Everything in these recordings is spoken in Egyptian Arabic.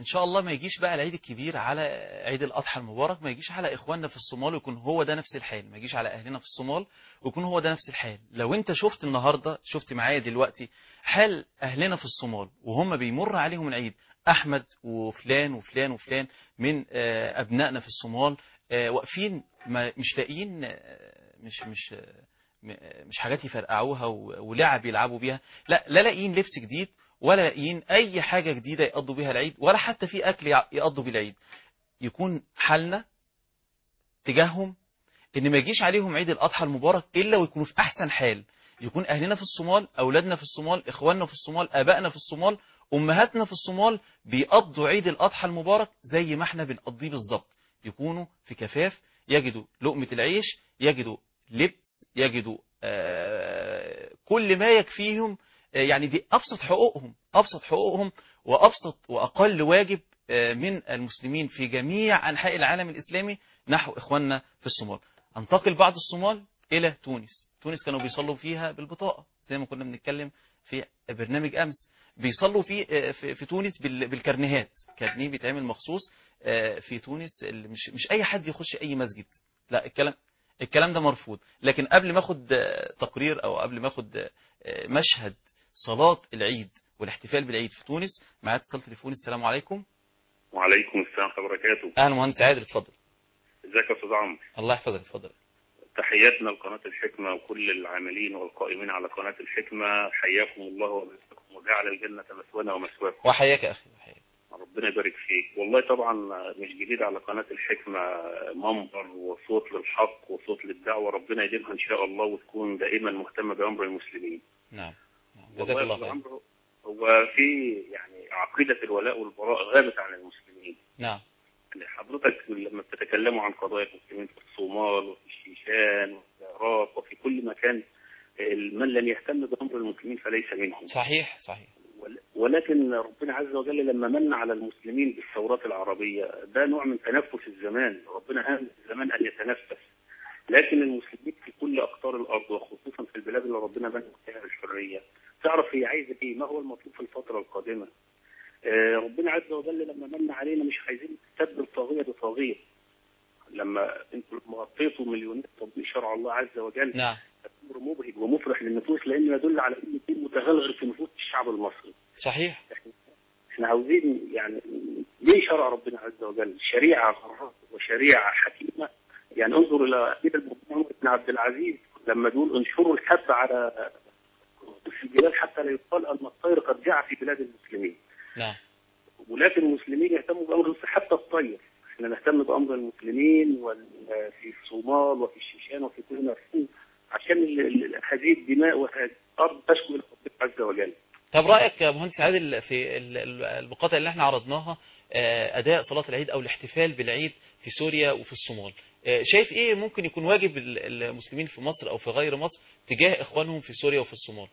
ان شاء الله ما يجيش بقى العيد الكبير على عيد الاضحى المبارك ما يجيش على اخواننا في الصومال ويكون هو ده نفس الحال ما يجيش على اهلنا في الصومال ويكون هو ده نفس الحال لو انت شفت النهارده شفت معايا دلوقتي حال اهلنا في الصومال وهم بيمر عليهم العيد احمد وفلان وفلان وفلان من آه، ابنائنا في الصومال آه، واقفين ما- مش لاقيين آه، مش مش آه، م- مش حاجات يفرقعوها و- ولعب يلعبوا بيها لا لا لاقيين لبس جديد ولا لاقيين اي حاجه جديده يقضوا بيها العيد ولا حتى في اكل يع- يقضوا بيه العيد يكون حالنا تجاههم ان ما يجيش عليهم عيد الاضحى المبارك الا ويكونوا في احسن حال يكون اهلنا في الصومال اولادنا في الصومال اخواننا في الصومال ابائنا في الصومال امهاتنا في الصومال بيقضوا عيد الاضحى المبارك زي ما احنا بنقضيه بالظبط يكونوا في كفاف يجدوا لقمه العيش يجدوا لبس يجدوا آه، كل ما يكفيهم آه، يعني دي ابسط حقوقهم ابسط حقوقهم وابسط واقل واجب آه، من المسلمين في جميع انحاء العالم الاسلامي نحو اخواننا في الصومال انتقل بعد الصومال الى تونس تونس كانوا بيصلوا فيها بالبطاقه زي ما كنا بنتكلم في برنامج امس بيصلوا في آه، في في تونس بال- بالكارنيهات كارنيه بيتعمل مخصوص آه، في تونس اللي مش مش اي حد يخش اي مسجد لا الكلام الكلام ده مرفوض لكن قبل ما اخد آه، تقرير او قبل ما اخد آه، مشهد صلاة العيد والاحتفال بالعيد في تونس معايا اتصال تليفوني السلام عليكم وعليكم السلام ورحمة الله وبركاته اهلا مهندس عادل اتفضل ازيك يا استاذ عمرو الله يحفظك اتفضل تحياتنا لقناة الحكمة وكل العاملين والقائمين على قناة الحكمة حياكم الله وبارككم وجعل الجنة مثوانا ومثواكم وحياك يا اخي وحياك ربنا يبارك فيك والله طبعا مش جديد على قناة الحكمة منبر وصوت للحق وصوت للدعوة ربنا يديمها ان شاء الله وتكون دائما مهتمة بأمر المسلمين نعم نعم. جزاك والله الله يا أستاذ خير عمرو، هو في يعني عقيدة الولاء والبراء غابت عن المسلمين نعم يعني حضرتك لما بتتكلموا عن قضايا المسلمين في الصومال وفي الشيشان وفي العراق وفي كل مكان من لم يهتم بأمر المسلمين فليس منهم صحيح صحيح ول- ولكن ربنا عز وجل لما من على المسلمين بالثورات العربية ده نوع من تنفس الزمان ربنا أمن الزمان أن يتنفس لكن المسلمين في كل أقطار الأرض وخصوصا في البلاد اللي ربنا بنى فيها الحرية تعرف هي عايزة إيه ما هو المطلوب في الفترة القادمة آه، ربنا عز وجل لما من علينا مش عايزين نستبدل طاغية بطاغية لما انتوا لما غطيتوا مليونات تطبيق شرع الله عز وجل نعم امر مبهج ومفرح للنفوس لانه يدل على ان الدين متغلغل في نفوس الشعب المصري صحيح احنا عاوزين يعني ليه شرع ربنا عز وجل شريعه غراء وشريعه حكيمه يعني انظر الى امير المؤمنين عمر بن عبد العزيز لما بيقول انشروا الحب على في البلاد حتى لا يقال ان الطير قد جاع في بلاد المسلمين نعم ولكن المسلمين يهتموا بامر المسلمين حتى الطير احنا نهتم بامر المسلمين وال- في الصومال وفي الشيشان وفي كل مكان عشان ال- ال- هذه الدماء وهذه الارض تشكو الى ربنا عز وجل طب رايك يا مهندس عادل في ال- ال- المقاطع اللي احنا عرضناها آه، اداء صلاه العيد او الاحتفال بالعيد في سوريا وفي الصومال آه، شايف ايه ممكن يكون واجب ال- المسلمين في مصر او في غير مصر تجاه اخوانهم في سوريا وفي الصومال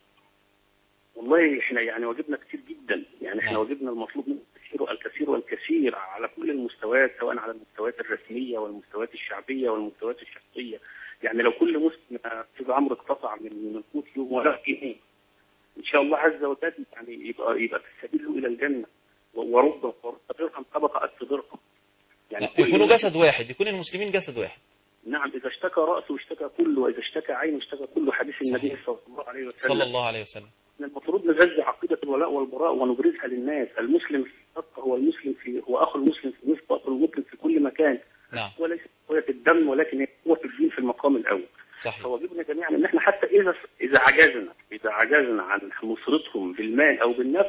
والله احنا يعني واجبنا كتير جدا يعني احنا نعم. واجبنا المطلوب منه الكثير الكثير والكثير على كل المستويات سواء على المستويات الرسميه والمستويات الشعبيه والمستويات الشخصيه يعني لو كل مسلم استاذ عمرو اقتطع من من قوت يوم ولا جنيه ان شاء الله عز وجل يعني يبقى يبقى في السبيل له الى الجنه و- ورب ورب درهم طبقه قد درهم يعني كل يكونوا مسلم- جسد واحد يكون المسلمين جسد واحد نعم اذا اشتكى راسه اشتكى كله واذا اشتكى عينه اشتكى كله حديث النبي صحيح. صلى الله عليه وسلم صلى الله عليه وسلم إحنا المفروض نغذي عقيدة الولاء والبراء ونبرزها للناس المسلم في الحق هو المسلم في هو أخو المسلم في مصر وأخو المسلم في كل مكان نعم وليس قوة الدم ولكن هي قوة الدين في المقام الأول صحيح فواجبنا جميعا إن إحنا حتى إذا إذا عجزنا إذا عجزنا عن نصرتهم بالمال أو بالنفس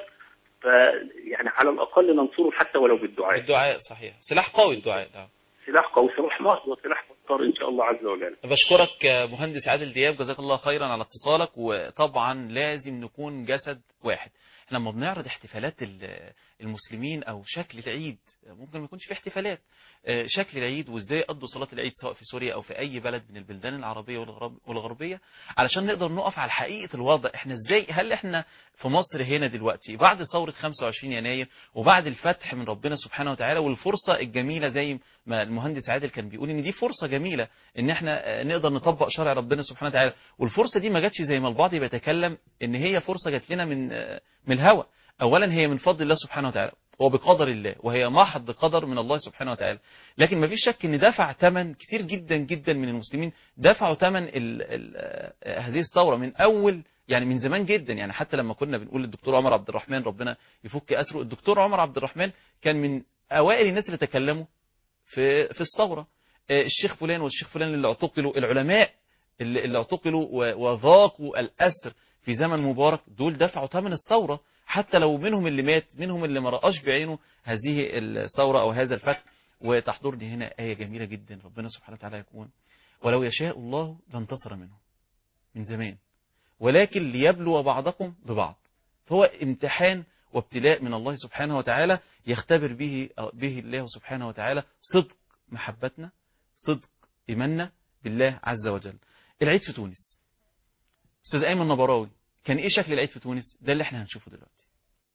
فيعني على الأقل ننصره حتى ولو بالدعاء الدعاء صحيح سلاح قوي الدعاء نعم سلاح قوي سلاح مصر وسلاح مختار إن شاء الله عز وجل بشكرك آه، مهندس عادل دياب جزاك الله خيرا على اتصالك وطبعا لازم نكون جسد واحد احنا لما بنعرض احتفالات ال- المسلمين او شكل العيد ممكن ما يكونش في احتفالات آه، شكل العيد وازاي يقضوا صلاة العيد سواء في سوريا او في اي بلد من البلدان العربية والغرب- والغربية علشان نقدر نقف على حقيقة الوضع احنا ازاي هل احنا في مصر هنا دلوقتي بعد ثورة 25 يناير وبعد الفتح من ربنا سبحانه وتعالى والفرصة الجميلة زي ما المهندس عادل كان بيقول ان دي فرصة جميلة ان احنا آه، نقدر نطبق شرع ربنا سبحانه وتعالى والفرصة دي ما جاتش زي ما البعض بيتكلم ان هي فرصة جات لنا من آه، من الهوى اولا هي من فضل الله سبحانه وتعالى هو بقدر الله وهي محض قدر من الله سبحانه وتعالى لكن ما فيش شك ان دفع ثمن كتير جدا جدا من المسلمين دفعوا ثمن ال ال هذه الثوره من اول يعني من زمان جدا يعني حتى لما كنا بنقول للدكتور عمر عبد الرحمن ربنا يفك اسره الدكتور عمر عبد الرحمن كان من اوائل الناس اللي تكلموا في في الثوره الشيخ فلان والشيخ فلان اللي اعتقلوا العلماء اللي, اللي اعتقلوا وذاقوا الاسر في زمن مبارك دول دفعوا ثمن الثوره حتى لو منهم اللي مات منهم اللي ما رآش بعينه هذه الثوره او هذا الفتح وتحضرني هنا آية جميلة جدا ربنا سبحانه وتعالى يكون ولو يشاء الله لانتصر منه من زمان ولكن ليبلو بعضكم ببعض فهو امتحان وابتلاء من الله سبحانه وتعالى يختبر به به الله سبحانه وتعالى صدق محبتنا صدق إيماننا بالله عز وجل العيد في تونس أستاذ أيمن نبراوي كان إيه شكل العيد في تونس ده اللي احنا هنشوفه دلوقتي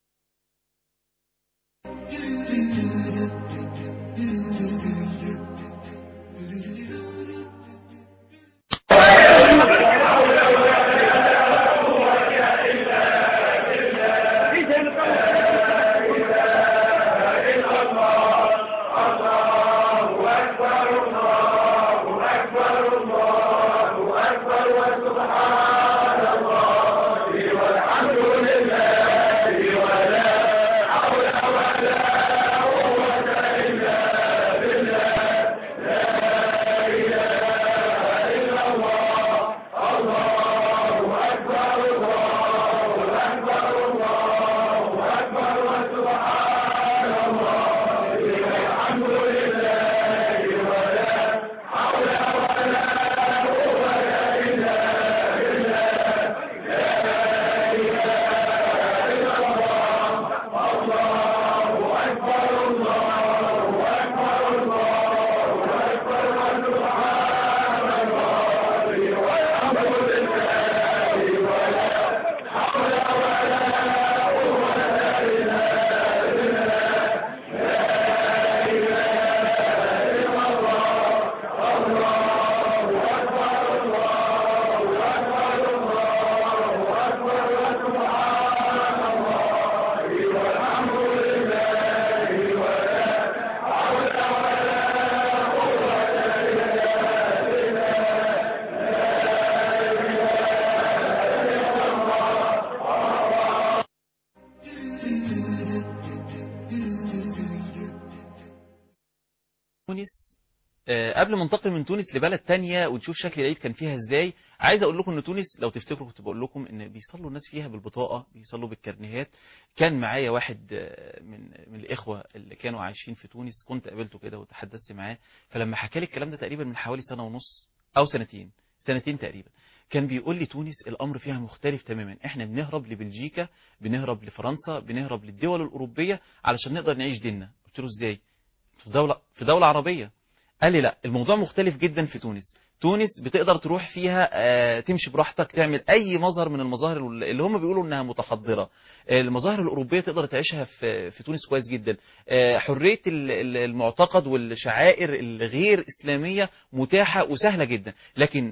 تونس قبل ما ننتقل من تونس لبلد تانية ونشوف شكل العيد كان فيها ازاي عايز اقول لكم ان تونس لو تفتكروا كنت بقول لكم ان بيصلوا الناس فيها بالبطاقه بيصلوا بالكرنيهات كان معايا واحد من من الاخوه اللي كانوا عايشين في تونس كنت قابلته كده وتحدثت معاه فلما حكى لي الكلام ده تقريبا من حوالي سنه ونص او سنتين سنتين تقريبا كان بيقول لي تونس الامر فيها مختلف تماما احنا بنهرب لبلجيكا بنهرب لفرنسا بنهرب للدول الاوروبيه علشان نقدر نعيش ديننا قلت له ازاي في دوله في دوله عربيه قال لي لا الموضوع مختلف جدا في تونس تونس بتقدر تروح فيها آه تمشي براحتك تعمل اي مظهر من المظاهر اللي هم بيقولوا انها متحضره المظاهر الاوروبيه تقدر تعيشها في في تونس كويس جدا آه حريه المعتقد والشعائر الغير اسلاميه متاحه وسهله جدا لكن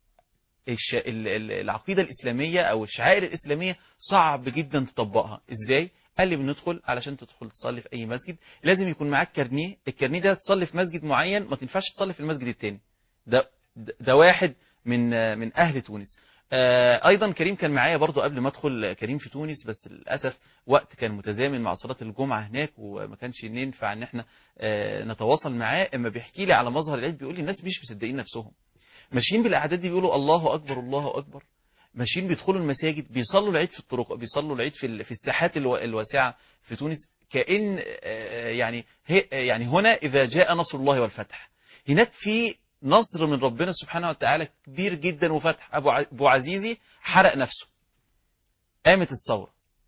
الش... العقيده الاسلاميه او الشعائر الاسلاميه صعب جدا تطبقها ازاي قال لي بندخل علشان تدخل تصلي في اي مسجد لازم يكون معاك كارنيه الكارنيه ده تصلي في مسجد معين ما تنفعش تصلي في المسجد التاني ده ده واحد من من اهل تونس آه ايضا كريم كان معايا برضو قبل ما ادخل كريم في تونس بس للاسف وقت كان متزامن مع صلاه الجمعه هناك وما كانش ينفع ان احنا آه نتواصل معاه اما بيحكي لي على مظهر العيد بيقول لي الناس مش مصدقين نفسهم ماشيين بالاعداد دي بيقولوا الله اكبر الله اكبر ماشيين بيدخلوا المساجد بيصلوا العيد في الطرق بيصلوا العيد في في الساحات الواسعه في تونس كأن يعني يعني هنا إذا جاء نصر الله والفتح هناك في نصر من ربنا سبحانه وتعالى كبير جدا وفتح أبو أبو عزيزي حرق نفسه قامت الثورة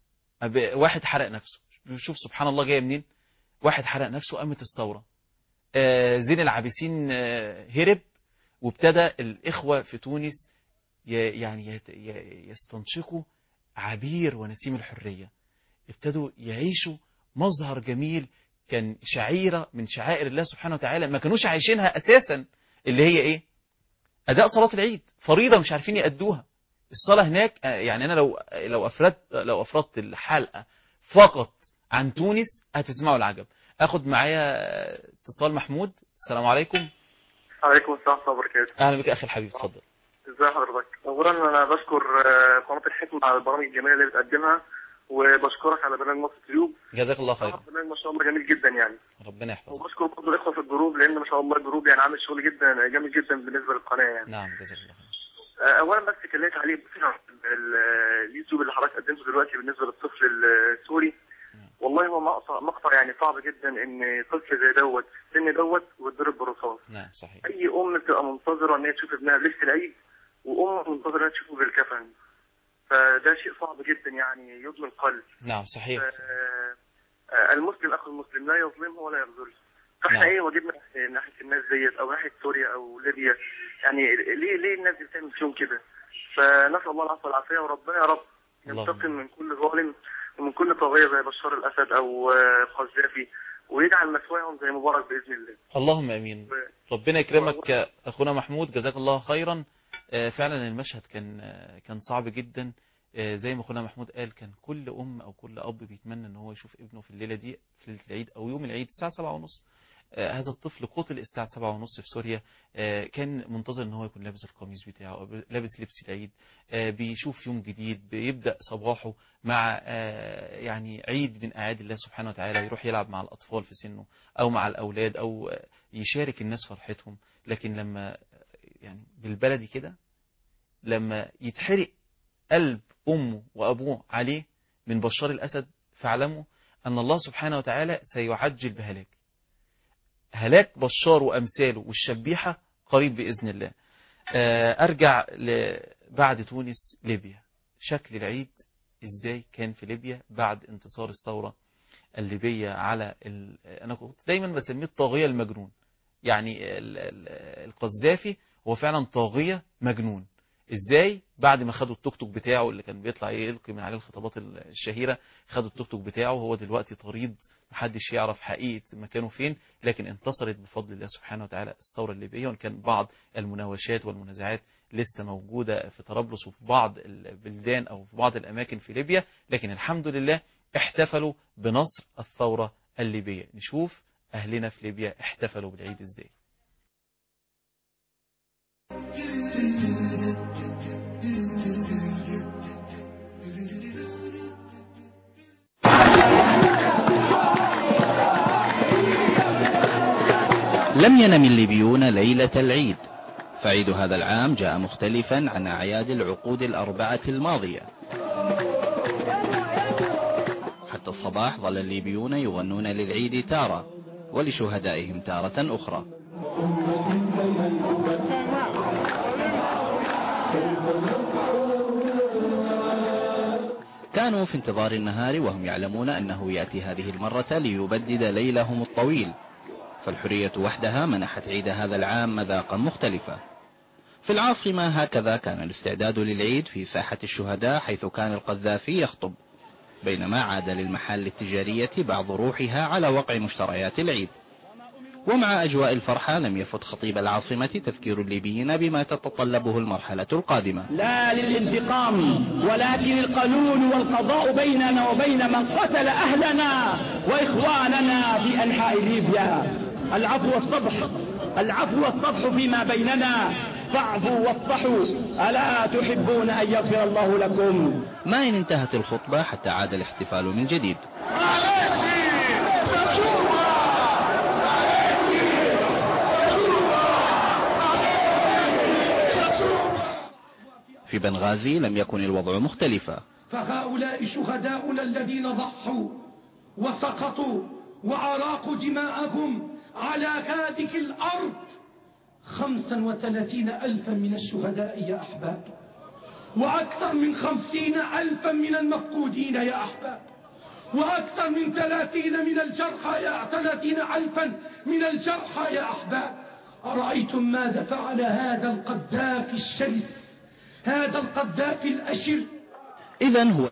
واحد حرق نفسه شوف سبحان الله جاية منين واحد حرق نفسه قامت الثورة زين العابسين هرب وابتدى الإخوة في تونس يعني يستنشقوا عبير ونسيم الحرية ابتدوا يعيشوا مظهر جميل كان شعيرة من شعائر الله سبحانه وتعالى ما كانوش عايشينها أساسا اللي هي إيه أداء صلاة العيد فريضة مش عارفين يأدوها الصلاة هناك يعني أنا لو لو أفردت لو أفردت الحلقة فقط عن تونس هتسمعوا العجب اخد معايا اتصال محمود السلام عليكم عليكم السلام ورحمة الله وبركاته اهلا بك اخي الحبيب اتفضل ازي حضرتك اولا انا بشكر آه، قناة الحكمة على البرامج الجميلة اللي بتقدمها وبشكرك على برنامج مصر تيوب جزاك الله خير برنامج ما شاء الله جميل جدا يعني ربنا يحفظك وبشكر برضه الاخوة في الجروب لان ما شاء الله الجروب يعني عامل شغل جدا جامد جدا بالنسبة للقناة يعني نعم جزاك الله خير آه، اولا بس كلمت عليه بس ال- اليوتيوب اللي حضرتك قدمته دلوقتي بالنسبة للطفل السوري والله هو مقطع مقطع يعني صعب جدا ان طفل زي دوت في السن دوت ويتضرب بالرصاص نعم صحيح اي ام بتبقى منتظره ان هي تشوف ابنها بلبس العيد وام منتظره ان هي تشوفه بالكفن فده شيء صعب جدا يعني يظلم قلب نعم صحيح آه، آه، المسلم اخو المسلم لا يظلمه ولا يخذله فاحنا نعم. ايه واجبنا ناحيه الناس ديت او ناحيه سوريا او ليبيا يعني ليه ليه الناس دي بتعمل فيهم كده فنسال الله العفو والعافيه وربنا يا رب اللهم ينتقم من كل ظالم ومن كل طاغيه زي بشار الاسد او آه، قذافي ويجعل مثواهم زي مبارك باذن الله اللهم امين ربنا يكرمك يا اخونا محمود جزاك الله خيرا آه، فعلا المشهد كان آه، كان صعب جدا آه، زي ما اخونا محمود قال كان كل ام او كل اب بيتمنى ان هو يشوف ابنه في الليله دي في ليله العيد او يوم العيد الساعه 7 ونص هذا الطفل قتل الساعة سبعة ونص في سوريا آه، كان منتظر ان هو يكون لابس القميص بتاعه أو لابس لبس العيد آه، بيشوف يوم جديد بيبدأ صباحه مع آه، يعني عيد من أعياد الله سبحانه وتعالى يروح يلعب مع الأطفال في سنه أو مع الأولاد أو آه، يشارك الناس فرحتهم لكن لما آه، يعني بالبلدي كده لما يتحرق قلب أمه وأبوه عليه من بشار الأسد فاعلموا أن الله سبحانه وتعالى سيعجل بهلاك هلاك بشار وأمثاله والشبيحة قريب بإذن الله آه، أرجع ل- بعد تونس ليبيا شكل العيد إزاي كان في ليبيا بعد انتصار الثورة الليبية على ال... أنا كنت دايما بسميه الطاغية المجنون يعني ال- ال- القذافي هو فعلا طاغية مجنون ازاي بعد ما خدوا التوك توك بتاعه اللي كان بيطلع يلقي من عليه الخطابات الشهيرة خدوا التوك توك بتاعه هو دلوقتي طريد محدش يعرف حقيقة مكانه فين لكن انتصرت بفضل الله سبحانه وتعالى الثورة الليبية وان كان بعض المناوشات والمنازعات لسه موجودة في طرابلس وفي بعض البلدان او في بعض الاماكن في ليبيا لكن الحمد لله احتفلوا بنصر الثورة الليبية نشوف اهلنا في ليبيا احتفلوا بالعيد ازاي لم ينم الليبيون ليلة العيد فعيد هذا العام جاء مختلفا عن أعياد العقود الأربعة الماضية حتى الصباح ظل الليبيون يغنون للعيد تارة ولشهدائهم تارة أخرى كانوا في انتظار النهار وهم يعلمون أنه يأتي هذه المرة ليبدد ليلهم الطويل فالحرية وحدها منحت عيد هذا العام مذاقا مختلفا في العاصمة هكذا كان الاستعداد للعيد في ساحة الشهداء حيث كان القذافي يخطب بينما عاد للمحال التجارية بعض روحها على وقع مشتريات العيد ومع أجواء الفرحة لم يفت خطيب العاصمة تذكير الليبيين بما تتطلبه المرحلة القادمة لا للانتقام ولكن القانون والقضاء بيننا وبين من قتل أهلنا وإخواننا في أنحاء ليبيا العفو والصفح العفو والصفح فيما بيننا فاعفوا واصفحوا ألا تحبون أن يغفر الله لكم ما إن انتهت الخطبة حتى عاد الاحتفال من جديد في بنغازي لم يكن الوضع مختلفا فهؤلاء شهداؤنا الذين ضحوا وسقطوا وأراقوا دماءهم على هذه الأرض خمسا وثلاثين ألفا من الشهداء يا أحباب وأكثر من خمسين ألفا من المفقودين يا أحباب وأكثر من ثلاثين من الجرحى يا ثلاثين ألفا من الجرحى يا أحباب أرأيتم ماذا فعل هذا القذافي الشرس هذا القذافي الأشر إذا هو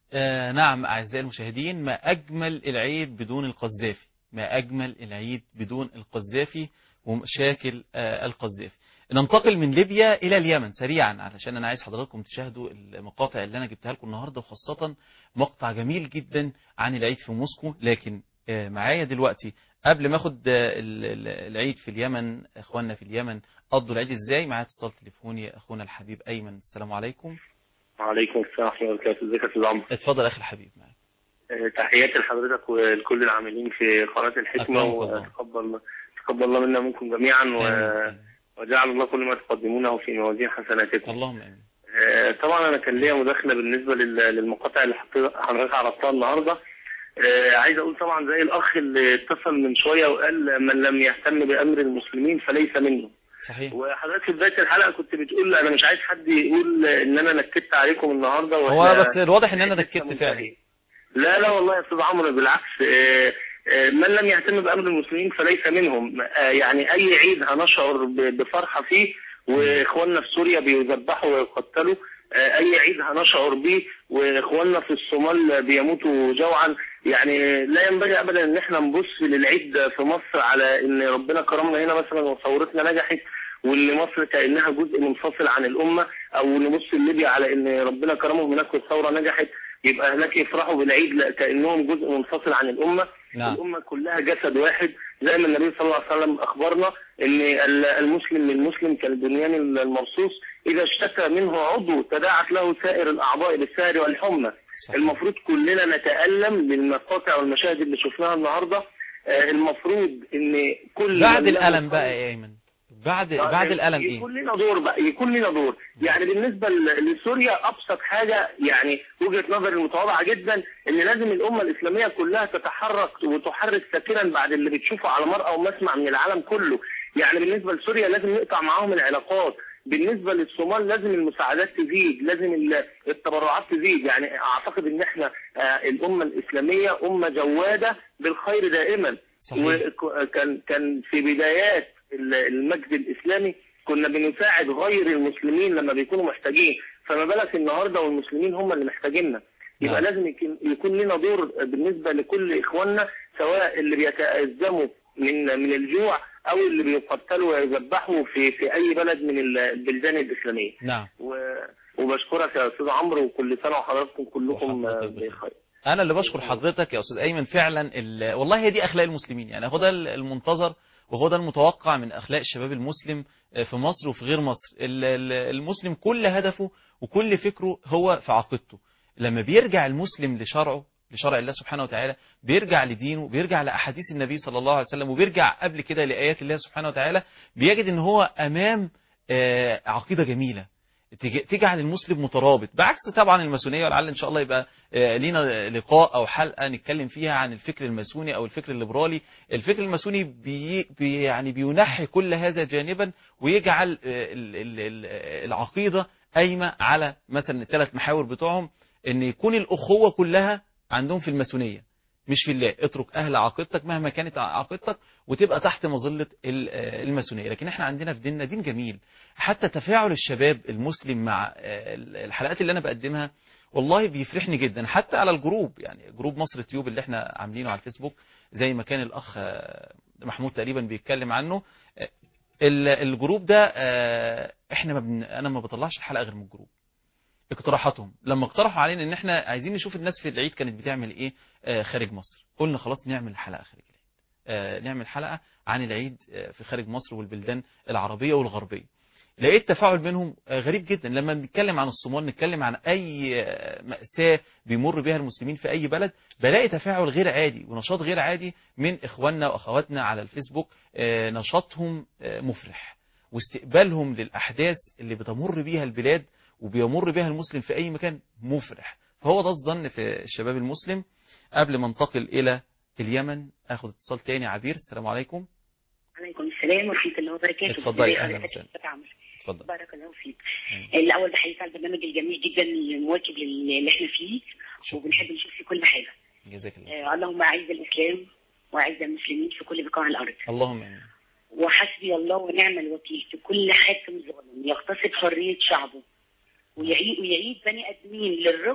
آه نعم أعزائي المشاهدين ما أجمل العيد بدون القذافي ما أجمل العيد بدون القذافي ومشاكل آه القذافي ننتقل من ليبيا إلى اليمن سريعا علشان أنا عايز حضراتكم تشاهدوا المقاطع اللي أنا جبتها لكم النهاردة وخاصة مقطع جميل جدا عن العيد في موسكو لكن آه معايا دلوقتي قبل ما اخد آه، ال- ال- العيد في اليمن اخواننا في اليمن قضوا العيد ازاي معايا اتصال تليفوني اخونا الحبيب ايمن السلام عليكم وعليكم السلام ورحمه الله وبركاته ازيك يا استاذ عمرو اتفضل اخي الحبيب معاك آه، تحياتي لحضرتك ولكل العاملين في قناه الحكمه أكرمك الله. وتقبل تقبل الله منا منكم جميعا و... آمين. وجعل الله كل ما تقدمونه في موازين حسناتكم اللهم امين آه، طبعا انا كان ليا مداخله بالنسبه لل- للمقاطع اللي حط- حضرتك عرضتها النهارده آه، عايز اقول طبعا زي الاخ اللي اتصل من شويه وقال من لم يهتم بامر المسلمين فليس منه صحيح وحضرتك في بدايه الحلقه كنت بتقول انا مش عايز حد يقول ان انا نكدت عليكم النهارده هو وإحنا- بس الواضح ان انا لسه نكدت منتهي. فعلا لا لا والله يا استاذ عمرو بالعكس آه، آه، من لم يهتم بامر المسلمين فليس منهم آه، يعني اي عيد هنشعر ب- بفرحه فيه واخواننا في سوريا بيذبحوا ويقتلوا آه، اي عيد هنشعر به واخواننا في الصومال بيموتوا جوعا يعني لا ينبغي ابدا ان احنا نبص للعيد في مصر على ان ربنا كرمنا هنا مثلا وثورتنا نجحت وان مصر كانها جزء منفصل عن الامه او نبص لليبيا على ان ربنا كرمهم هناك والثوره نجحت يبقى هناك يفرحوا بالعيد لا كانهم جزء منفصل عن الامه نعم الامه كلها جسد واحد زي ما النبي صلى الله عليه وسلم اخبرنا ان ال- المسلم للمسلم كالبنيان المرصوص اذا اشتكى منه عضو تداعت له سائر الاعضاء بالسهر والحمى صحيح. المفروض كلنا نتالم بالمقاطع والمشاهد اللي شفناها النهارده آه، المفروض ان كل بعد من له الالم قلب- بقى يا ايمن بعد بعد الالم ايه يكون لنا دور بقى يكون لنا دور يعني بالنسبه ل- لسوريا ابسط حاجه يعني وجهه نظري المتواضعه جدا ان لازم الامه الاسلاميه كلها تتحرك وتحرك ساكنا بعد اللي بتشوفه على مرأى ومسمع من العالم كله يعني بالنسبه لسوريا لازم نقطع معاهم العلاقات بالنسبه للصومال لازم المساعدات تزيد لازم ال- التبرعات تزيد يعني اعتقد ان احنا آه، الامه الاسلاميه امه جواده بالخير دائما صحيح وكان كان في بدايات ال- المجد الاسلامي كنا بنساعد غير المسلمين لما بيكونوا محتاجين فما بالك النهارده والمسلمين هم اللي محتاجيننا يبقى نعم. لازم يكون- يكون لنا دور بالنسبه لكل اخواننا سواء اللي بيتأزموا من من الجوع او اللي بيقتلوا ويذبحوا في في اي بلد من ال- البلدان الاسلاميه نعم و- وبشكرك يا استاذ عمرو وكل سنه وحضراتكم كلكم وحضرتك بخير. بخير انا اللي بشكر حضرتك يا استاذ ايمن فعلا ال... والله هي دي اخلاق المسلمين يعني هو ده المنتظر وهو ده المتوقع من اخلاق الشباب المسلم في مصر وفي غير مصر ال- ال- المسلم كل هدفه وكل فكره هو في عقيدته لما بيرجع المسلم لشرعه لشرع الله سبحانه وتعالى بيرجع لدينه بيرجع لأحاديث النبي صلى الله عليه وسلم وبيرجع قبل كده لآيات الله سبحانه وتعالى بيجد ان هو أمام آه، عقيدة جميلة تج- تجعل المسلم مترابط بعكس طبعا الماسونيه ولعل ان شاء الله يبقى آه، لينا لقاء او حلقه نتكلم فيها عن الفكر الماسوني او الفكر الليبرالي الفكر الماسوني بي بي يعني بينحي كل هذا جانبا ويجعل آه، ال- ال- ال- العقيده قايمه على مثلا الثلاث محاور بتوعهم ان يكون الاخوه كلها عندهم في الماسونيه مش في الله اترك اهل عقيدتك مهما كانت عقيدتك وتبقى تحت مظله ال- آه، الماسونيه لكن احنا عندنا في ديننا دين جميل حتى تفاعل الشباب المسلم مع آه، الحلقات اللي انا بقدمها والله بيفرحني جدا حتى على الجروب يعني جروب مصر تيوب اللي احنا عاملينه على الفيسبوك زي ما كان الاخ آه، محمود تقريبا بيتكلم عنه آه، ال- الجروب ده آه، احنا ما بن... انا ما بطلعش الحلقه غير من الجروب اقتراحاتهم لما اقترحوا علينا ان احنا عايزين نشوف الناس في العيد كانت بتعمل ايه آه، خارج مصر قلنا خلاص نعمل حلقه خارج العيد آه، نعمل حلقه عن العيد آه، في خارج مصر والبلدان العربيه والغربيه لقيت تفاعل بينهم آه، غريب جدا لما نتكلم عن الصومال نتكلم عن اي آه، مأساة بيمر بها المسلمين في اي بلد بلاقي تفاعل غير عادي ونشاط غير عادي من اخواننا واخواتنا على الفيسبوك آه، نشاطهم آه، مفرح واستقبالهم للاحداث اللي بتمر بيها البلاد وبيمر بها المسلم في اي مكان مفرح فهو ده الظن في الشباب المسلم قبل ما انتقل الى اليمن اخد اتصال تاني عبير السلام عليكم عليكم السلام ورحمة الله وبركاته اتفضلي، ازي أهلا حضرتك وسهلا. يا أستاذ عمرو؟ اتفضل بارك الله فيك أيوة. الأول بحييك على البرنامج الجميل جدا المواكب لل- اللي احنا فيه شكرا. وبنحب نشوف فيه كل حاجة جزاك الله آه اللهم أعز الإسلام وأعز المسلمين في كل بقاع الأرض اللهم امين وحسبي الله ونعم الوكيل في كل حاكم ظالم يغتصب حرية شعبه ويعيد ويعيد بني آدمين للرق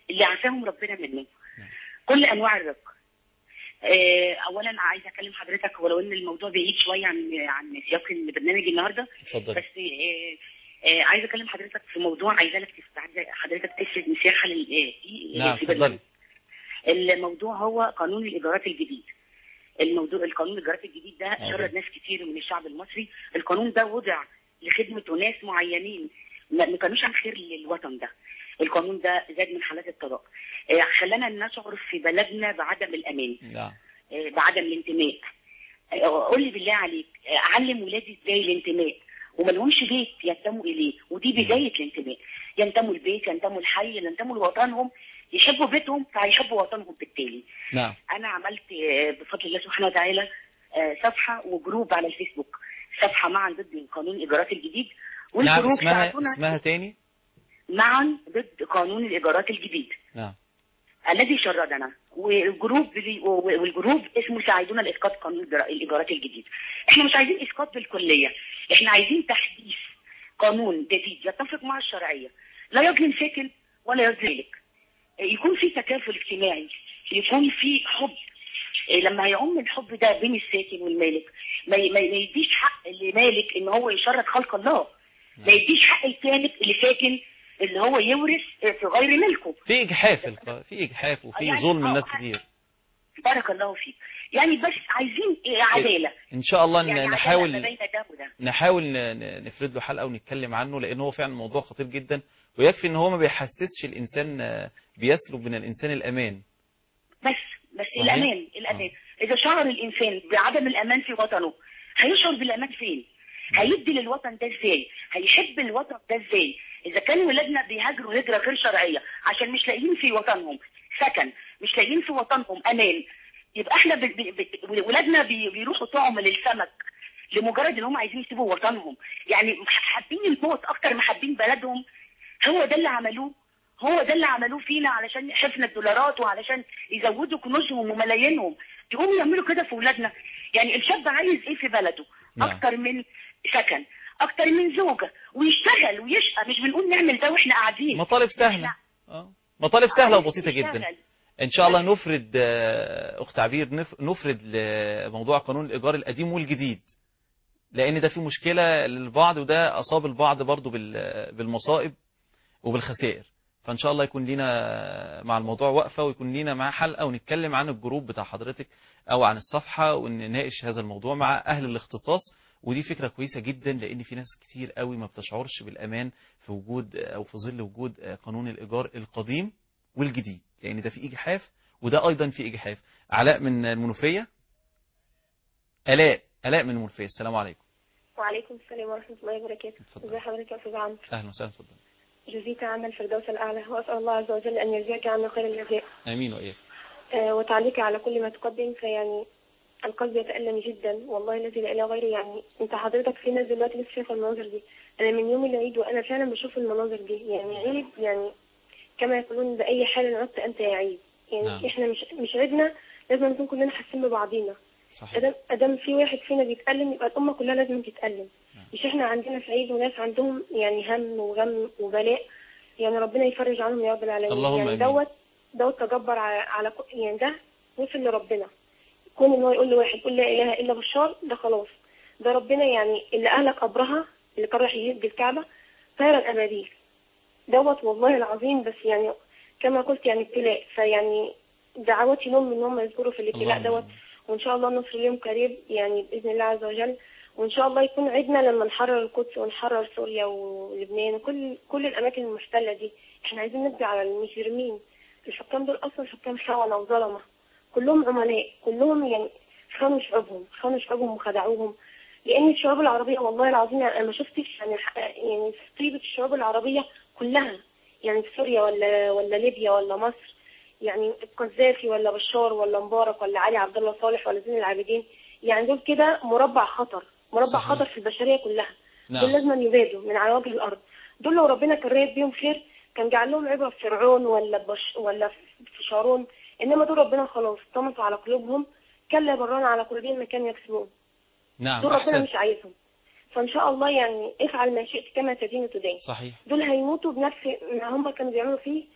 اللي عافاهم ربنا منه كل انواع الرق آه، اولا عايزه اكلم حضرتك ولو ان الموضوع بعيد شويه عن عن سياق البرنامج النهارده اتفضل بس آه، آه، عايزه اكلم حضرتك في موضوع عايزه لك تف- عايزة حضرتك تفرد مساحه لل آه، نعم في برنامج. اتفضلي الموضوع هو قانون الايجارات الجديد الموضوع القانون الايجارات الجديد ده آه. شرد ناس كتير من الشعب المصري القانون ده وضع لخدمه ناس معينين ما ما كانوش عن خير للوطن ده القانون ده زاد من حالات الطلاق آه، خلانا نشعر في بلدنا بعدم الامان نعم آه، بعدم الانتماء آه، قول لي بالله عليك آه، علم ولادي ازاي الانتماء وما لهمش بيت ينتموا اليه ودي بدايه الانتماء ينتموا البيت ينتموا الحي ينتموا لوطنهم يحبوا بيتهم فهيحبوا وطنهم بالتالي نعم انا عملت آه، بفضل الله سبحانه وتعالى آه، صفحه وجروب على الفيسبوك صفحه معا ضد قانون الايجارات الجديد نعم والجروب اسمها ساعدونا اسمها تاني معا ضد قانون الايجارات الجديد نعم الذي شردنا والجروب والجروب اسمه ساعدونا لاسقاط قانون الإيجار- الايجارات الجديد احنا مش عايزين اسقاط بالكليه احنا عايزين تحديث قانون جديد يتفق مع الشرعيه لا يظلم ساكن ولا يظلم مالك يكون في تكافل اجتماعي يكون في حب إيه لما هيعم الحب ده بين الساكن والمالك ما ي- ما ي- ما يديش حق لمالك ان هو يشرد خلق الله ما يديش حق التالت اللي ساكن اللي هو يورث في غير ملكه في اجحاف الق- في اجحاف وفي يعني ظلم آه، الناس آه. كتير بارك الله فيك يعني بس عايزين إيه عداله ان شاء الله ن- يعني عدالة ما نحاول بين ده وده نحاول ن- ن- نفرد له حلقه ونتكلم عنه لان هو فعلا موضوع خطير جدا ويكفي ان هو ما بيحسسش الانسان آه، بيسلب من الانسان الامان بس بس صحيح. الامان الامان اذا شعر الانسان بعدم الامان في وطنه هيشعر بالامان فين هيدي للوطن ده ازاي هيحب الوطن ده ازاي اذا كان ولادنا بيهاجروا هجره غير شرعيه عشان مش لاقيين في وطنهم سكن مش لاقيين في وطنهم امان يبقى احنا ب... ب... ب... ولادنا بي... بيروحوا طعم للسمك لمجرد ان هم عايزين يسيبوا وطنهم يعني حابين الموت اكتر ما حابين بلدهم هو ده اللي عملوه هو ده اللي عملوه فينا علشان حفن الدولارات وعلشان يزودوا كنوزهم وملايينهم يقوموا يعملوا كده في ولادنا يعني الشاب عايز ايه في بلده نعم. اكتر من سكن اكتر من زوجه ويشتغل ويشقى مش بنقول نعمل ده واحنا قاعدين مطالب سهله اه مطالب سهله وبسيطه جدا يشتغل. ان شاء الله نفرد آه، اخت عبير نف- نفرد لموضوع قانون الايجار القديم والجديد لان ده فيه مشكله للبعض وده اصاب البعض برضو بال- بالمصائب وبالخسائر فان شاء الله يكون لينا مع الموضوع وقفه ويكون لينا معاه حلقه ونتكلم عن الجروب بتاع حضرتك او عن الصفحه ونناقش هذا الموضوع مع اهل الاختصاص ودي فكره كويسه جدا لان في ناس كتير قوي ما بتشعرش بالامان في وجود او في ظل وجود قانون الايجار القديم والجديد لان ده في اجحاف وده ايضا في اجحاف علاء من المنوفيه الاء الاء من المنوفيه السلام عليكم وعليكم السلام ورحمة الله وبركاته اتفضل. ازي حضرتك يا أستاذ عمرو اهلا وسهلا اتفضل جزيك عنا الفردوس الأعلى وأسأل الله عز وجل أن يجزاك عنا خير الجزاء امين واياك آه، وتعليق على كل ما تقدم فيعني القلب يتألم جدا والله الذي لا إله غيره يعني أنت حضرتك في ناس دلوقتي لسه شايفة المناظر دي أنا من يوم العيد وأنا فعلا بشوف المناظر دي يعني عيد يعني كما يقولون بأي حال عدت أنت يا عيد يعني نعم. إحنا مش مش عيدنا لازم نكون كلنا حاسين ببعضينا صحيح ادام ادام في واحد فينا بيتألم يبقى الأمة كلها لازم تتألم مش احنا عندنا في عيد وناس عندهم يعني هم وغم وبلاء يعني ربنا يفرج عنهم يا رب العالمين اللهم يعني آمين. دوت دوت تجبر على, على ك- يعني ده وصل لربنا كون ان هو يقول لواحد قل لا اله الا بشار ده خلاص ده ربنا يعني اللي اهلك ابرهه اللي كان رايح يهد الكعبه طير الابابيل دوت والله العظيم بس يعني كما قلت يعني ابتلاء فيعني دعواتي لهم ان هم يذكروا في الابتلاء اللهم دوت آمين. وان شاء الله النصر اليوم قريب يعني باذن الله عز وجل وان شاء الله يكون عيدنا لما نحرر القدس ونحرر سوريا ولبنان وكل كل الاماكن المحتله دي احنا عايزين نقضي على المجرمين الحكام دول اصلا حكام خونه وظلمه كلهم عملاء كلهم يعني خانوا شعوبهم خانوا شعوبهم وخدعوهم لان الشعوب العربيه والله العظيم يعني انا ما شفتش يعني ح- يعني في طيبه الشعوب العربيه كلها يعني في سوريا ولا ولا ليبيا ولا مصر يعني القذافي ولا بشار ولا مبارك ولا علي عبد الله صالح ولا زين العابدين يعني دول كده مربع خطر مربع صحيح. خطر في البشريه كلها دول نعم لازم يبادوا من على وجه الارض دول لو ربنا كان رايد بيهم خير كان جعل لهم عبره في فرعون ولا بش ولا في شارون انما دول ربنا خلاص طمسوا على قلوبهم كلا بران على قلوبهم ما كانوا يكسبون نعم دول ربنا احسن مش عايزهم فان شاء الله يعني افعل ما شئت كما تدين تدين صحيح دول هيموتوا بنفس ما هم كانوا بيعملوا فيه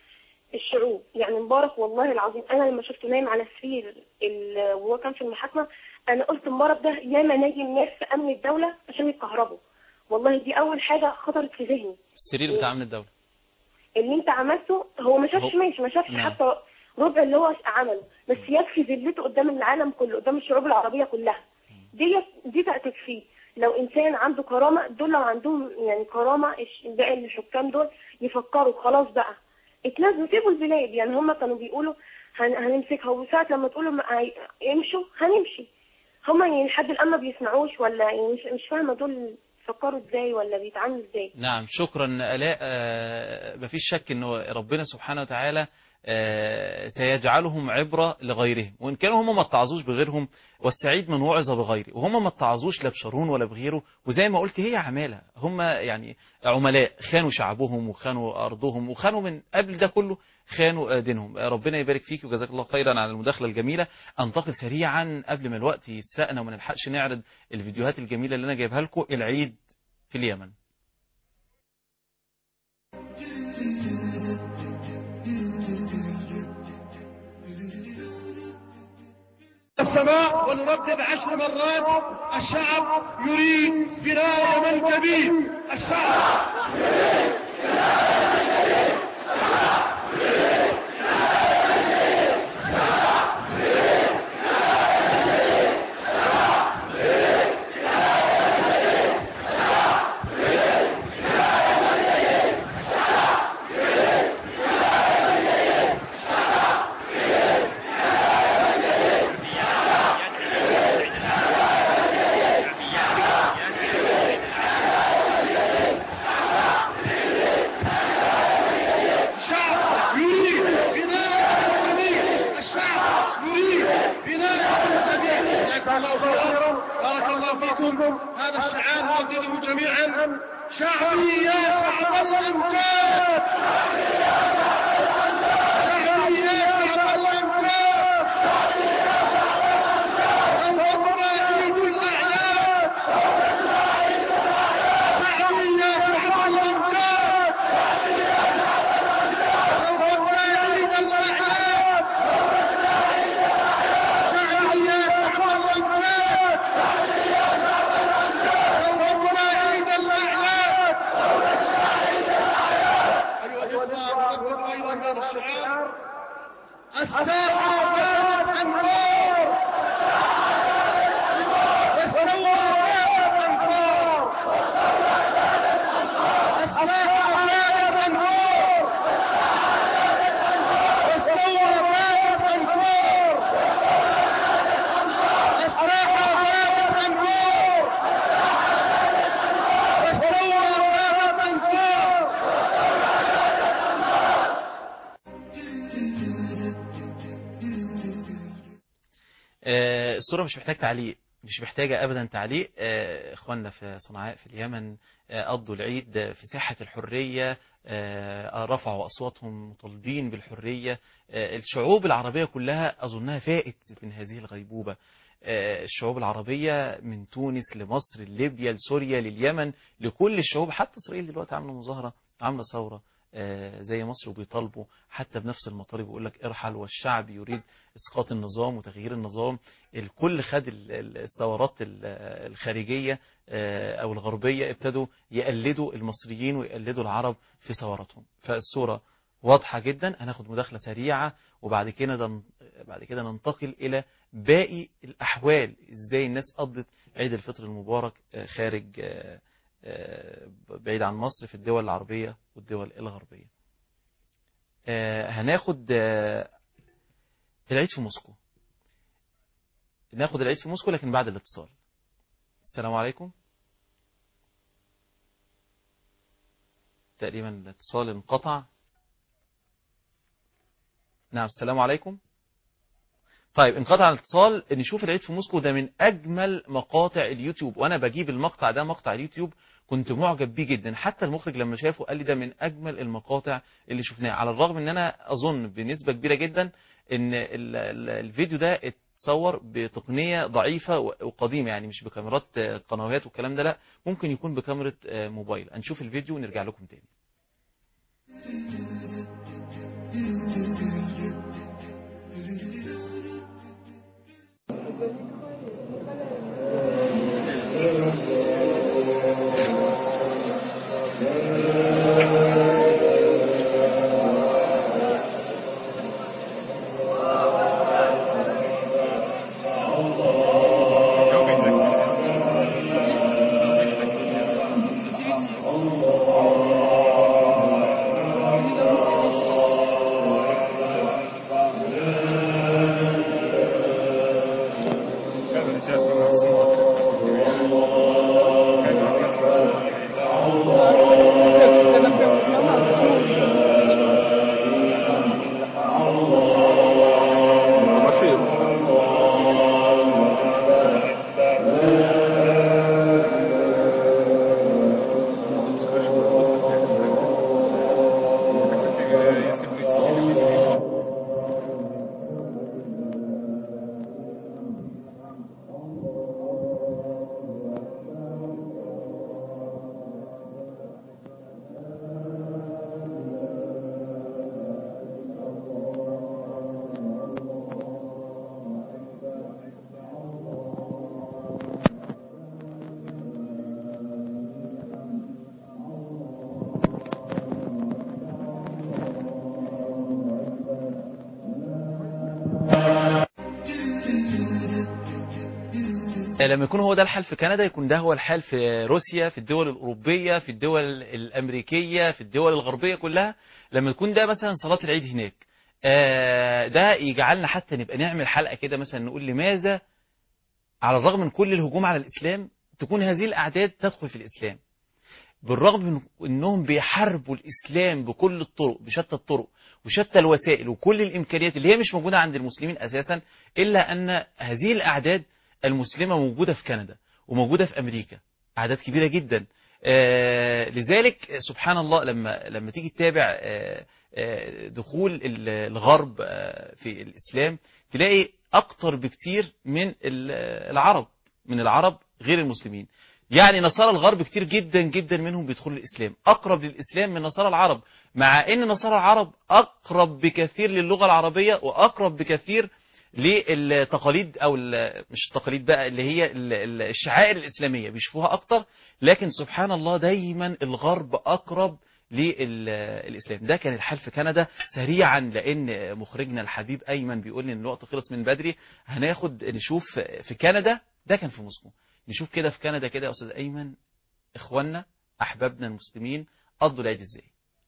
الشعوب يعني مبارك والله العظيم انا لما شفته نايم على سرير ال- وهو كان في المحاكمه انا قلت مبارك ده ياما نايم ناس في امن الدوله عشان يتكهربوا والله دي اول حاجه خطرت في ذهني السرير بتاع امن الدوله اللي انت عملته هو ما شافش هو- ماشي ما شافش نعم. حتى ربع اللي هو عمله بس يكفي ذلته قدام العالم كله قدام الشعوب العربيه كلها دي دي تكفيه لو انسان عنده كرامه دول لو عندهم يعني كرامه الش- باقي الحكام دول يفكروا خلاص بقى اتنازلوا سيبوا البلاد يعني هم كانوا بيقولوا هن هنمسكها وساعة لما تقولوا ما- هي- يمشوا هنمشي هم يعني لحد الان ما بيسمعوش ولا يعني مش, مش فاهمه دول فكروا ازاي ولا بيتعاملوا ازاي نعم شكرا آلاء آه، مفيش شك انه ربنا سبحانه وتعالى آه، سيجعلهم عبرة لغيرهم وإن كانوا هم ما اتعظوش بغيرهم والسعيد من وعظ بغيره وهم ما اتعظوش لا بشارون ولا بغيره وزي ما قلت هي عمالة هم يعني عملاء خانوا شعبهم وخانوا أرضهم وخانوا من قبل ده كله خانوا آه، دينهم آه، ربنا يبارك فيك وجزاك الله خيرا على المداخلة الجميلة أنتقل سريعا قبل ما الوقت يسرقنا وما نلحقش نعرض الفيديوهات الجميلة اللي أنا جايبها لكم العيد في اليمن السماء ونردد عشر مرات الشعب يريد بناء يمن كبير الشعب الشعب يريد بناء يمن كبير الشعب يريد بناء يمن كبير جزاكم الله خيرا بارك الله فيكم هذا الشعار نردده جميعا شعبي يا شعب الامجاد شعبي يا شعب الامجاد انظرنا عيد الاعياد شعبي يا شعب الامجاد انظرنا عيد الاعياد شعبي يا شعب الامجاد انظرنا عيد الاعياد ايها الاخوه نردد ايضا هذا الشعار الساحه كانت انفار والثوره كانت انفار الساحه كانت انفار والثوره كانت انفار الساحه كانت انفار والثوره كانت انفار آه، الصورة مش محتاج تعليق مش محتاجة أبدا تعليق آه، إخواننا في صنعاء في اليمن آه، قضوا العيد آه، في ساحة الحرية آه، رفعوا أصواتهم مطالبين بالحرية آه، الشعوب العربية كلها أظنها فائت من هذه الغيبوبة آه، الشعوب العربية من تونس لمصر لليبيا لسوريا لليمن لكل الشعوب حتى إسرائيل دلوقتي عاملة مظاهرة عاملة ثورة آه، زي مصر وبيطالبوا حتى بنفس المطالب يقول لك ارحل والشعب يريد اسقاط النظام وتغيير النظام الكل خد ال- ال- الثورات ال- الخارجيه آه، او الغربيه ابتدوا يقلدوا المصريين ويقلدوا العرب في ثوراتهم فالصوره واضحه جدا هناخد مداخله سريعه وبعد كده دن- بعد كده ننتقل الى باقي الاحوال ازاي الناس قضت عيد الفطر المبارك آه، خارج آه، آه، بعيد عن مصر في الدول العربيه والدول الغربيه آه، هناخد آه، العيد في موسكو ناخد العيد في موسكو لكن بعد الاتصال السلام عليكم تقريبا الاتصال انقطع نعم السلام عليكم طيب انقطع الاتصال نشوف العيد في موسكو ده من اجمل مقاطع اليوتيوب وانا بجيب المقطع ده مقطع اليوتيوب كنت معجب بيه جدا حتى المخرج لما شافه قال لي ده من اجمل المقاطع اللي شفناها على الرغم ان انا اظن بنسبه كبيره جدا ان ال- ال- الفيديو ده اتصور بتقنيه ضعيفه وقديمه يعني مش بكاميرات آه، قنوات والكلام ده لا ممكن يكون بكاميرا آه، موبايل هنشوف الفيديو ونرجع لكم تاني آه، لما يكون هو ده الحال في كندا يكون ده هو الحال في روسيا في الدول الأوروبية في الدول الأمريكية في الدول الغربية كلها لما يكون ده مثلا صلاة العيد هناك آه، ده يجعلنا حتى نبقى نعمل حلقة كده مثلا نقول لماذا على الرغم من كل الهجوم على الإسلام تكون هذه الأعداد تدخل في الإسلام بالرغم من انهم بيحاربوا الاسلام بكل الطرق بشتى الطرق وشتى الوسائل وكل الامكانيات اللي هي مش موجوده عند المسلمين اساسا الا ان هذه الاعداد المسلمه موجوده في كندا وموجوده في امريكا اعداد كبيره جدا آه لذلك سبحان الله لما لما تيجي تتابع آه آه دخول ال- الغرب آه في الاسلام تلاقي اكتر بكتير من ال- العرب من العرب غير المسلمين يعني نصارى الغرب كتير جدا جدا منهم بيدخلوا الإسلام أقرب للإسلام من نصارى العرب مع أن نصارى العرب أقرب بكثير للغة العربية وأقرب بكثير للتقاليد أو ال- مش التقاليد بقى اللي هي ال- ال- الشعائر الإسلامية بيشوفوها أكتر لكن سبحان الله دايما الغرب أقرب للإسلام ده كان الحال في كندا سريعا لأن مخرجنا الحبيب أيمن بيقول لي إن الوقت خلص من بدري هناخد نشوف في كندا ده كان في موسكو نشوف كده في كندا كده يا أستاذ أيمن إخواننا أحبابنا المسلمين قضوا العيد إزاي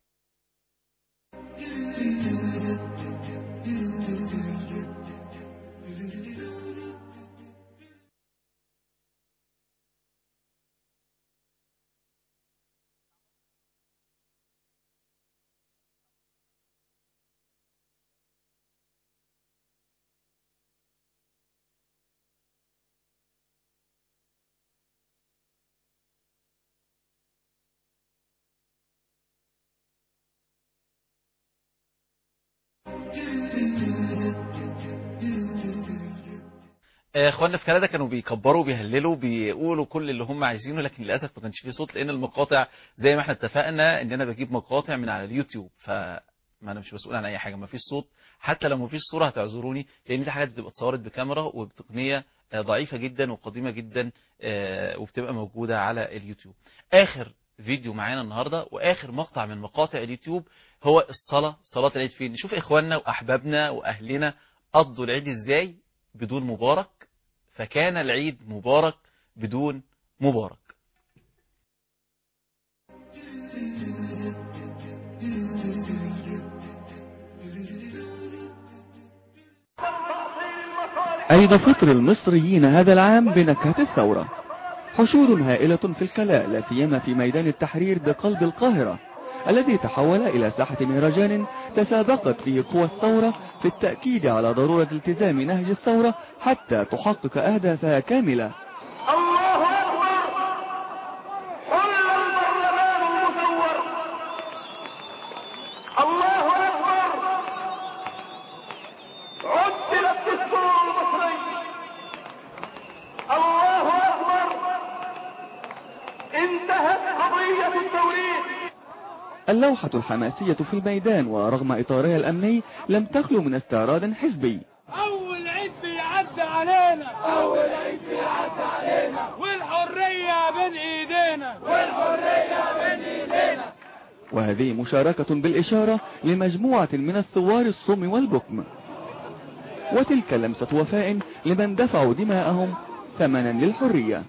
آه، اخواننا في كندا كانوا بيكبروا بيهللوا بيقولوا كل اللي هم عايزينه لكن للاسف ما كانش فيه صوت لان المقاطع زي ما احنا اتفقنا ان انا بجيب مقاطع من على اليوتيوب فما انا مش مسؤول عن اي حاجه ما فيش صوت حتى لو ما فيش صوره هتعذروني لان دي حاجات بتبقى اتصورت بكاميرا وبتقنيه آه، ضعيفه جدا وقديمه جدا آه، وبتبقى موجوده على اليوتيوب اخر فيديو معانا النهارده واخر مقطع من مقاطع اليوتيوب هو الصلاه صلاه العيد فين نشوف اخواننا واحبابنا واهلنا قضوا العيد ازاي بدون مبارك فكان العيد مبارك بدون مبارك عيد فطر المصريين هذا العام بنكهة الثورة حشود هائلة في الكلاء لا سيما في ميدان التحرير بقلب القاهرة الذي تحول إلى ساحة مهرجان تسابقت فيه قوى الثورة في التأكيد على ضرورة التزام نهج الثورة حتى تحقق أهدافها كاملة الله أكبر حل البرلمان المزور الله أكبر عدل الدستور المصري الله أكبر انتهت قضية التوريث اللوحة الحماسية في الميدان ورغم إطارها الأمني لم تخلو من استعراض حزبي أول عيد بيعدي علينا أول عيد بيعدي علينا والحرية بين إيدينا والحرية بين إيدينا وهذه مشاركة بالإشارة لمجموعة من الثوار الصم والبكم وتلك لمسة وفاء لمن دفعوا دماءهم ثمنا للحرية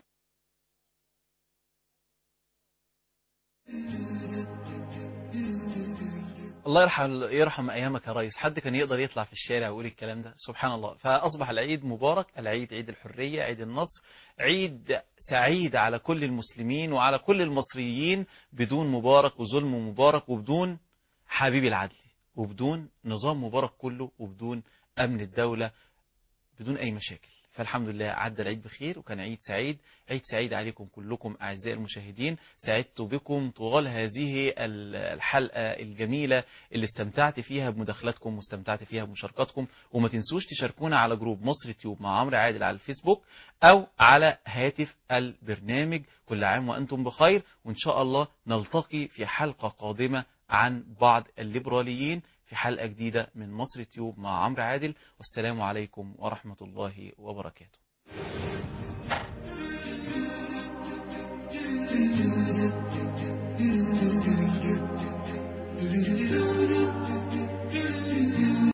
الله يرحم يرحم ايامك يا ريس حد كان يقدر يطلع في الشارع ويقول الكلام ده سبحان الله فاصبح العيد مبارك العيد عيد الحريه عيد النصر عيد سعيد على كل المسلمين وعلى كل المصريين بدون مبارك وظلم مبارك وبدون حبيب العدل وبدون نظام مبارك كله وبدون امن الدوله بدون اي مشاكل فالحمد لله عدى العيد بخير وكان عيد سعيد عيد سعيد عليكم كلكم أعزائي المشاهدين سعدت بكم طوال هذه ال- الحلقة الجميلة اللي استمتعت فيها بمداخلاتكم واستمتعت فيها بمشاركاتكم وما تنسوش تشاركونا على جروب مصر تيوب مع عمرو عادل على الفيسبوك أو على هاتف البرنامج كل عام وأنتم بخير وإن شاء الله نلتقي في حلقة قادمة عن بعض الليبراليين في حلقة جديدة من مصر تيوب مع عمرو عادل والسلام عليكم ورحمة الله وبركاته